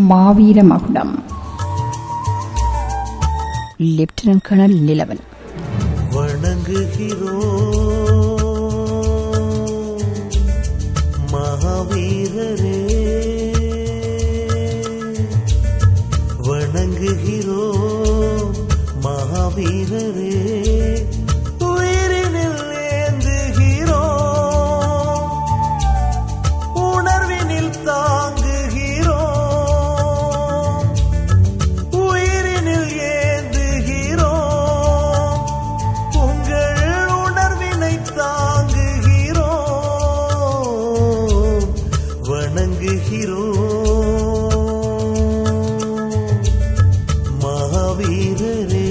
மாவீர மகுடம் lieutenant colonel Nilavan வணங்குகிறோம் மகாவீரரே வணங்குகிறோம் மகாவீரரே உயிரினில் ஏந்துகிறோம் உணர்வினில் தாங்குகிறோம் உயிரினில் ஏந்துகிறோம் உங்கள் உணர்வினை தாங்குகிறோம் வணங்குகிறோம் மகாவீரரே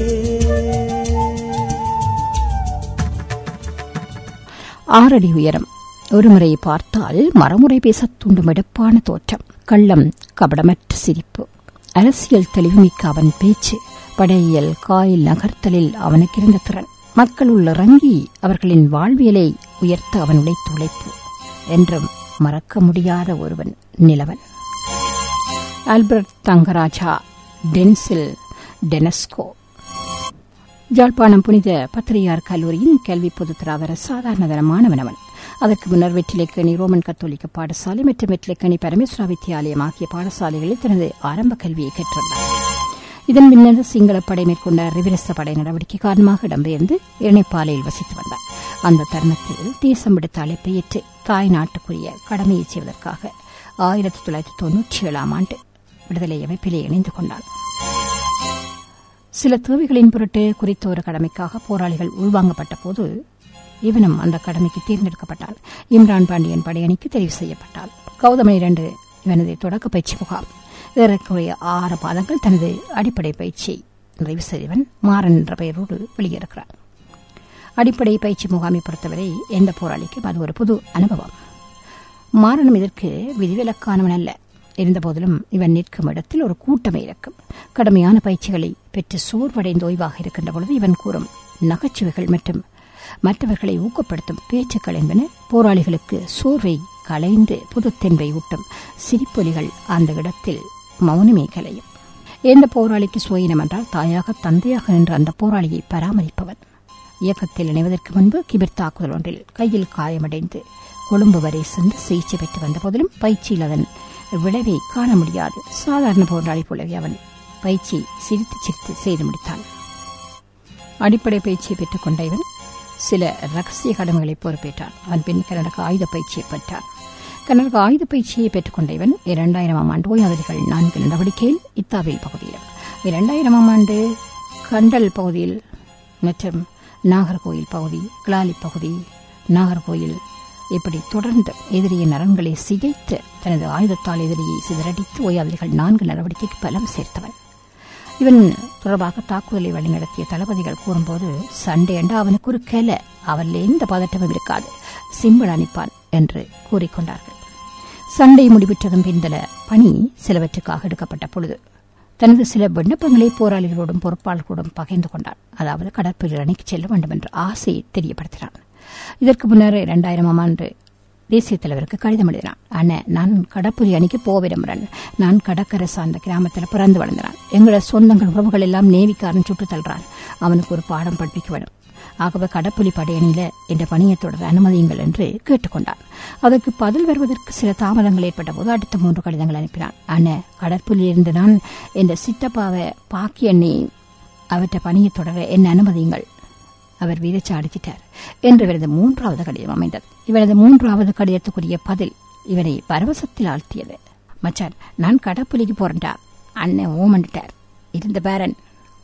ஆறடி உயரம் ஒருமுறை பார்த்தால் மறுமுறை பேசத் தூண்டும் எடுப்பான தோற்றம் கள்ளம் கபடமற்ற சிரிப்பு அரசியல் தெளிவுமிக்க அவன் பேச்சு படையியல் காயில் நகர்த்தலில் அவனுக்கிருந்த திறன் மக்களுள் இறங்கி அவர்களின் வாழ்வியலை உயர்த்த அவன் உழைத்த உழைப்பு என்றும் மறக்க முடியாத ஒருவன் நிலவன் ஆல்பர்ட் தங்கராஜா டென்சில் டெனஸ்கோ யாழ்ப்பாணம் புனித பத்திரியார் கல்லூரியின் கல்வி பொதுத்தராதர சாதாரண தரமானவன் அவன் அதற்கு முன்னர் வெற்றிலைக்கணி ரோமன் கத்தோலிக்க பாடசாலை மற்றும் வெற்றிலைக்கணி பரமேஸ்வரா வித்தியாலயம் ஆகிய பாடசாலைகளில் தனது ஆரம்ப கல்வியை கற்றுள்ளார் இதன் பின்னர் சிங்கள படை மேற்கொண்ட ரிவிரச படை நடவடிக்கை காரணமாக இடம்பெயர்ந்து இணைப்பாலையில் வசித்து வந்தார் அந்த தருணத்தில் தேசம் விடுத்த அழைப்பை ஏற்று தாய் நாட்டுக்குரிய கடமையை செய்வதற்காக ஆயிரத்தி தொள்ளாயிரத்தி தொன்னூற்றி ஏழாம் ஆண்டு விடுதலை அமைப்பிலே இணைந்து கொண்டார் சில தேவைகளின் பொருட்டு குறித்த ஒரு கடமைக்காக போராளிகள் உள்வாங்கப்பட்ட போது இவனும் அந்த கடமைக்கு தேர்ந்தெடுக்கப்பட்டான் இம்ரான் பாண்டியன் படையணிக்கு தெரிவு செய்யப்பட்டான் கௌதமன் இரண்டு இவனது தொடக்க பயிற்சி முகாம் ஏறக்குறைய ஆறு மாதங்கள் தனது அடிப்படை பயிற்சியை நிறைவு செய்தவன் மாறன் என்ற பெயரோடு வெளியேறுகிறான் அடிப்படை பயிற்சி முகாமை பொறுத்தவரை எந்த போராளிக்கும் அது ஒரு புது அனுபவம் மாறனும் இதற்கு விதிவிலக்கானவன் அல்ல இருந்தபோதிலும் இவன் நிற்கும் இடத்தில் ஒரு கூட்டமே இருக்கும் கடுமையான பயிற்சிகளை பெற்று சோர்வடைந்து ஓய்வாக இருக்கின்ற பொழுது இவன் கூறும் நகைச்சுவைகள் மற்றும் மற்றவர்களை ஊக்கப்படுத்தும் பேச்சுக்கள் என்பன போராளிகளுக்கு சோர்வை களைந்து புதுத்தென்பை ஊட்டும் சிரிப்பொலிகள் அந்த இடத்தில் மௌனமே கலையும் எந்த போராளிக்கு சுயினம் என்றால் தாயாக தந்தையாக நின்ற அந்த போராளியை பராமரிப்பவன் இயக்கத்தில் இணைவதற்கு முன்பு கிபிர் தாக்குதல் ஒன்றில் கையில் காயமடைந்து கொழும்பு வரை சென்று சிகிச்சை பெற்று வந்த போதிலும் பயிற்சியில் அதன் விளைவை காண முடியாது சாதாரண போராளி போலவே அவன் பயிற்சி சிரித்து சிரித்து செய்து முடித்தான் அடிப்படை பயிற்சியை பெற்றுக் கொண்ட இவன் சில ரகசிய கடமைகளை பொறுப்பேற்றான் அவன் பின் கனடக ஆயுத பயிற்சியை பெற்றான் கனடக ஆயுத பயிற்சியை பெற்றுக்கொண்ட இவன் இரண்டாயிரமாம் ஆண்டு ஓய்வதிகள் நான்கு நடவடிக்கையில் இத்தாவில் பகுதியில் இரண்டாயிரமாம் ஆண்டு கண்டல் பகுதியில் மற்றும் நாகர்கோயில் பகுதி கிளாலி பகுதி நாகர்கோயில் இப்படி தொடர்ந்து எதிரியின் நலன்களை சிதைத்து தனது ஆயுதத்தால் எதிரியை சிதறடித்து ஓயாதிரிகள் நான்கு நடவடிக்கைக்கு பலம் சேர்த்தவன் இவன் தொடர்பாக தாக்குதலை வழிநடத்திய தளபதிகள் கூறும்போது சண்டை என்றா அவனுக்கு ஒரு கலை அவனில் எந்த பதட்டமும் இருக்காது சிம்பிள் அனுப்பான் என்று கூறிக்கொண்டார்கள் சண்டை முடிவுற்றதும் பிந்தல பணி சிலவற்றுக்காக எடுக்கப்பட்ட பொழுது தனது சில விண்ணப்பங்களை போராளிகளோடும் பொறுப்பாளர்களோடும் பகிர்ந்து கொண்டான் அதாவது கடற்படை அணைக்கு செல்ல வேண்டும் என்ற ஆசையை தெரியப்படுத்தினான் இதற்கு முன்னர் இரண்டாயிரமாம் ஆண்டு தேசிய தலைவருக்கு கடிதம் எழுதினான் அண்ணன் நான் கடற்புலி அணிக்கு போக விரும்புகிறேன் நான் கடற்கரை சார்ந்த கிராமத்தில் பிறந்து வளர்ந்தான் எங்களோட சொந்தங்கள் உறவுகள் எல்லாம் நேவிக்காரன் சுட்டு தள்ளுறான் அவனுக்கு ஒரு பாடம் படிப்பிக்க வேணும் ஆகவே கடப்புலி படையணியில என்ற பணியை தொடர அனுமதியுங்கள் என்று கேட்டுக்கொண்டான் அதற்கு பதில் வருவதற்கு சில தாமதங்கள் ஏற்பட்ட போது அடுத்த மூன்று கடிதங்கள் அனுப்பினான் அண்ணன் கடற்புலியிலிருந்து நான் இந்த சித்தப்பாவை பாக்கி எண்ணி அவற்றை பணியை தொடர என்ன அனுமதியுங்கள் அவர் வீரச்சா அடிச்சிட்டார் என்று இவரது மூன்றாவது கடிதம் அமைந்தது இவரது மூன்றாவது கடிதத்துக்குரிய பதில் இவனை பரவசத்தில் ஆழ்த்தியது மச்சான் நான் கடப்புலிக்கு போறேன்டா அண்ணன் ஓமன்ட்டார் இருந்த பேரன்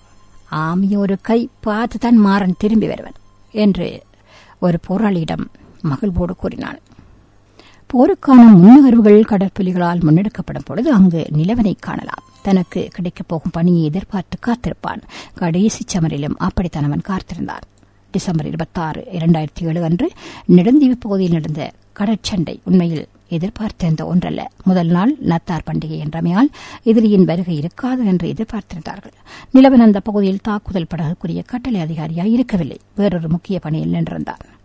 ஆமிய ஒரு கை பார்த்து தான் மாறன் திரும்பி வருவன் என்று ஒரு போராளியிடம் மகிழ்வோடு கூறினான் போருக்கான முன்னகர்வுகள் கடற்புலிகளால் முன்னெடுக்கப்படும் பொழுது அங்கு நிலவனை காணலாம் தனக்கு கிடைக்கப் போகும் பணியை எதிர்பார்த்து காத்திருப்பான் கடைசி சமரிலும் அப்படித்தான் அவன் காத்திருந்தான் டிசம்பர் இருபத்தாறு இரண்டாயிரத்தி ஏழு அன்று நெடுந்தீவு பகுதியில் நடந்த கடற்சண்டை உண்மையில் எதிர்பார்த்திருந்த ஒன்றல்ல முதல் நாள் நத்தார் பண்டிகை என்றமையால் எதிரியின் வருகை இருக்காது என்று எதிர்பார்த்திருந்தார்கள் நிலவன் அந்த பகுதியில் தாக்குதல் படகுக்குரிய கட்டளை அதிகாரியாய் இருக்கவில்லை வேறொரு முக்கிய பணியில் நின்றிருந்தான்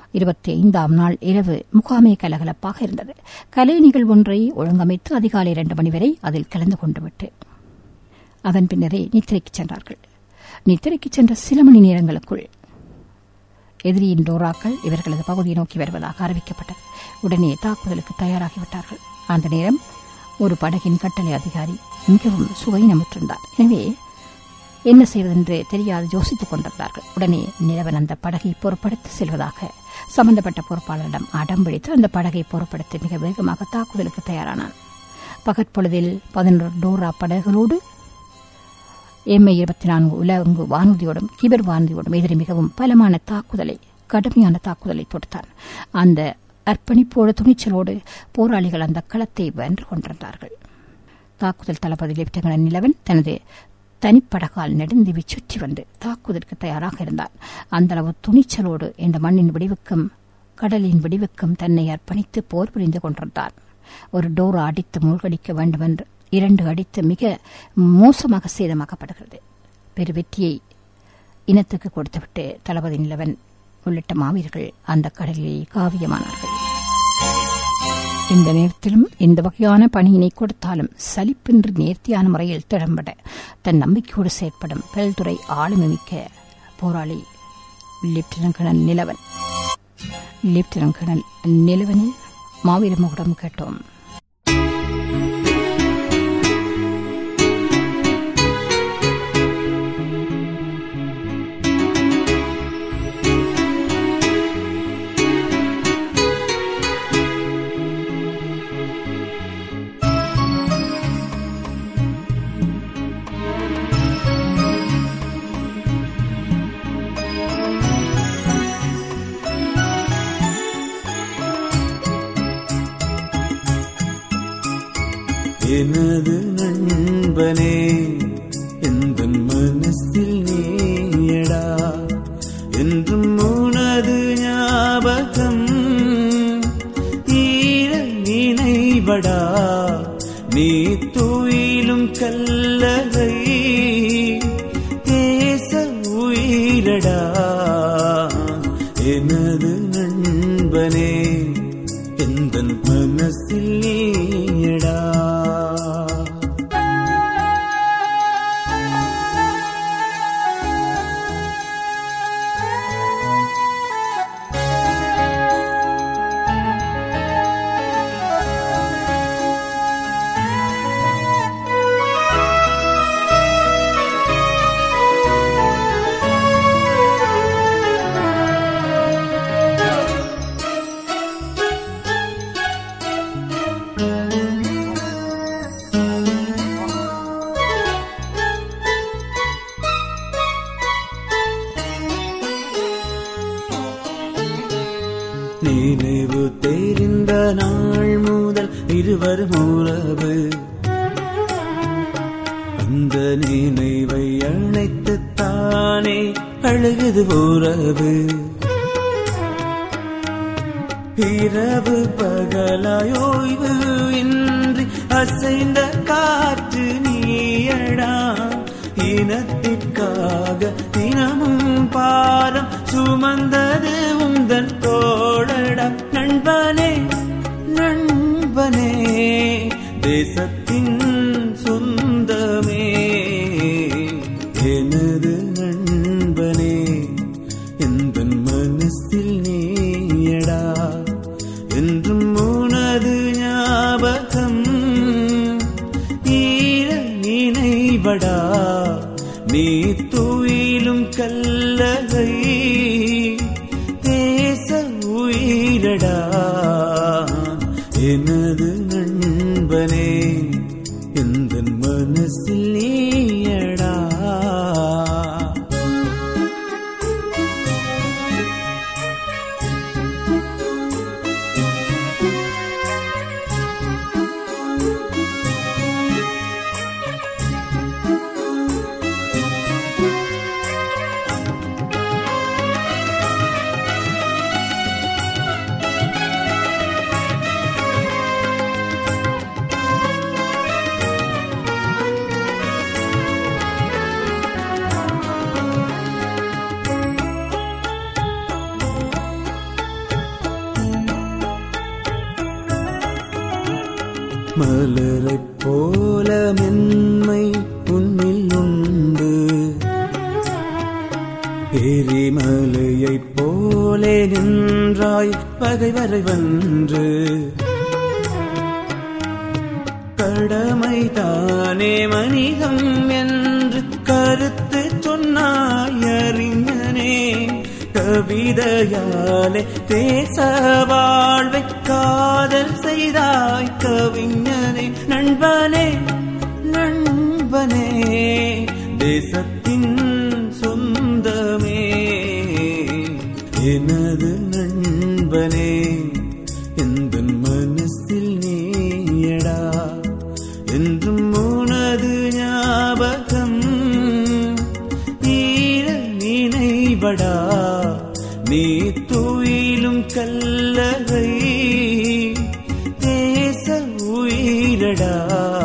இருபத்தி ஐந்தாம் நாள் இரவு முகாமே கலகலப்பாக இருந்தது கலை நிகழ்வொன்றை ஒழுங்கமைத்து அதிகாலை இரண்டு மணி வரை அதில் கலந்து கொண்டு விட்டு அதன் பின்னரே நித்திரைக்கு சென்றார்கள் நித்திரைக்கு சென்ற சில மணி நேரங்களுக்குள் எதிரியின் டோராக்கள் இவர்களது பகுதியை நோக்கி வருவதாக அறிவிக்கப்பட்டது உடனே தாக்குதலுக்கு தயாராகிவிட்டார்கள் அந்த நேரம் ஒரு படகின் கட்டளை அதிகாரி மிகவும் சுவையினமுற்றிருந்தார் எனவே என்ன செய்வதென்று தெரியாது யோசித்துக் கொண்டிருந்தார்கள் உடனே நிலவன் அந்த படகை பொறுப்படுத்தி செல்வதாக சம்பந்தப்பட்ட பொறுப்பாளரிடம் அடம் பிடித்து அந்த படகை பொறுப்படுத்தி மிக வேகமாக தாக்குதலுக்கு தயாரானான் பகற்பொழுதில் பதினொரு டோரா படகுகளோடு எம்ஐ இருபத்தி நான்கு உலகு வானூர்தியோடும் கிபர் வானூர்தியோடும் எதிரி மிகவும் பலமான தாக்குதலை கடுமையான தாக்குதலை தொடுத்தான் அந்த அர்ப்பணிப்போடு துணிச்சலோடு போராளிகள் அந்த களத்தை வென்று கொண்டிருந்தார்கள் தாக்குதல் தளபதி லெப்டினன்ட் நிலவன் தனது தனிப்படகால் நெடுந்தீவி சுற்றி வந்து தாக்குதலுக்கு தயாராக இருந்தார் அந்த அளவு துணிச்சலோடு இந்த மண்ணின் விடிவுக்கும் கடலின் விடிவுக்கும் தன்னை அர்ப்பணித்து போர் புரிந்து கொண்டிருந்தார் ஒரு டோரா அடித்து மூழ்கடிக்க வேண்டுமென்று இரண்டு அடித்து மிக மோசமாக சேதமாக்கப்படுகிறது பெரு வெற்றியை இனத்துக்கு கொடுத்துவிட்டு தளபதி நிலவன் உள்ளிட்ட மாவீரர்கள் அந்த கடலில் காவியமானார்கள் இந்த நேரத்திலும் இந்த வகையான பணியினை கொடுத்தாலும் சலிப்பின்றி நேர்த்தியான முறையில் திறம்பட தன் நம்பிக்கையோடு செயற்படும் பெல்துறை ஆளுமை மிக்க போராளி lieutenant colonel Nilavan lieutenant colonel நிலவனின் மாவீர முகடம் கேட்டோம் எனது நண்பனே எந்த மனசில் நீயடா என்றும் உனது ஞாபகம் ஈர நினைவடா நீ துயிலும் கல்லறை தேச உயிரடா எனது நண்பனே எந்த மனசில் நீயடா நினைவு தெரிந்த நாள் முதல் இருவரும் உறவு அந்த நினைவை அழைத்து தானே அழுகுது உறவு இரவு பகலாயோய்வு இன்றி அசைந்த காற்று நீயடா இனத்திற்காக தினமும் பாரம் சுமந்தது உந்தன் தோழடா நண்பனே நண்பனே தேசத்தின் சொந்தமே எனது நண்பனே எந்த மனசில் நீயடா என்றும் உனது ஞாபகம் ஈர நினைவடா நீ துயிலும் கல்லறை தேச உயிரடா எனது நண்பனே எந்த மனசில் நீயடா மலரைப் போல மென்மை உன்னில் உண்டு எரிமலையைப் போலே நின்றாய் பகைவரை வென்று கடமை தானே மனிதம் என்று கருத்து சொன்னாய் அறிஞனே கவிதையாலே தேச வாழ்வை காதல் செய்தாய் கவிஞனே நண்பனே நண்பனே தேசத்தின் சொந்தமே எனது நண்பனே எந்த மனசில் நீயடா என்றும் உனது ஞாபகம் ஈர நினைவடா நீ துயிலும் கல்லறை தேச உயிரடா